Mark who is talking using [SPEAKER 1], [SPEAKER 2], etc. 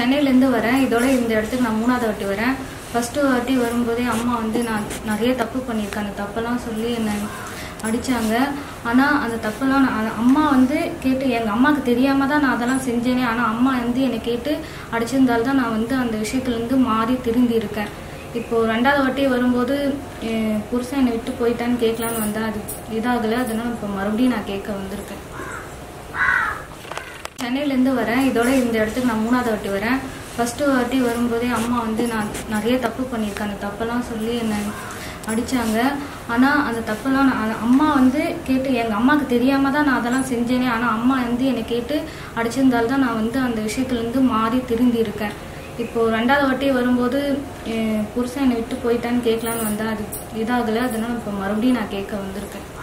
[SPEAKER 1] சென்னையிலேருந்து வரேன் இதோட இந்த இடத்துக்கு நான் மூணாவது வாட்டி வரேன் ஃபஸ்ட்டு வாட்டி வரும்போதே அம்மா வந்து நான் நிறைய தப்பு பண்ணியிருக்கேன் அந்த தப்பெல்லாம் சொல்லி என்னை அடித்தாங்க ஆனால் அந்த தப்பெல்லாம் நான் அந்த அம்மா வந்து கேட்டு எங்கள் அம்மாவுக்கு தெரியாமல் தான் நான் அதெல்லாம் செஞ்சேனே ஆனால் அம்மா வந்து என்னை கேட்டு அடிச்சிருந்தால் தான் நான் வந்து அந்த விஷயத்துலேருந்து மாறி திருந்தி இருக்கேன் இப்போது ரெண்டாவது வாட்டி வரும்போது என் புருஷன் என்னை விட்டு போயிட்டான்னு கேட்கலான்னு வந்தேன் அது இதாகலை அதனால் இப்போ மறுபடியும் நான் கேட்க வந்திருக்கேன் சென்னையிலேருந்து வரேன் இதோட இந்த இடத்துக்கு நான் மூணாவது வாட்டி வரேன் ஃபஸ்ட்டு வாட்டி வரும்போதே அம்மா வந்து நான் நிறைய தப்பு பண்ணியிருக்கேன் அந்த தப்பெல்லாம் சொல்லி என்னை அடித்தாங்க ஆனால் அந்த தப்பெல்லாம் நான் அந்த அம்மா வந்து கேட்டு எங்கள் அம்மாவுக்கு தெரியாமல் தான் நான் அதெல்லாம் செஞ்சேனே ஆனால் அம்மா வந்து என்னை கேட்டு அடிச்சிருந்தால் தான் நான் வந்து அந்த விஷயத்துலேருந்து மாறி திருந்தி இருக்கேன் இப்போது ரெண்டாவது வாட்டி வரும்போது என் புருஷன் என்னை விட்டு போயிட்டான்னு கேட்கலான்னு வந்தேன் அது இதாகலை அதனால் இப்போ மறுபடியும் நான் கேட்க வந்திருக்கேன்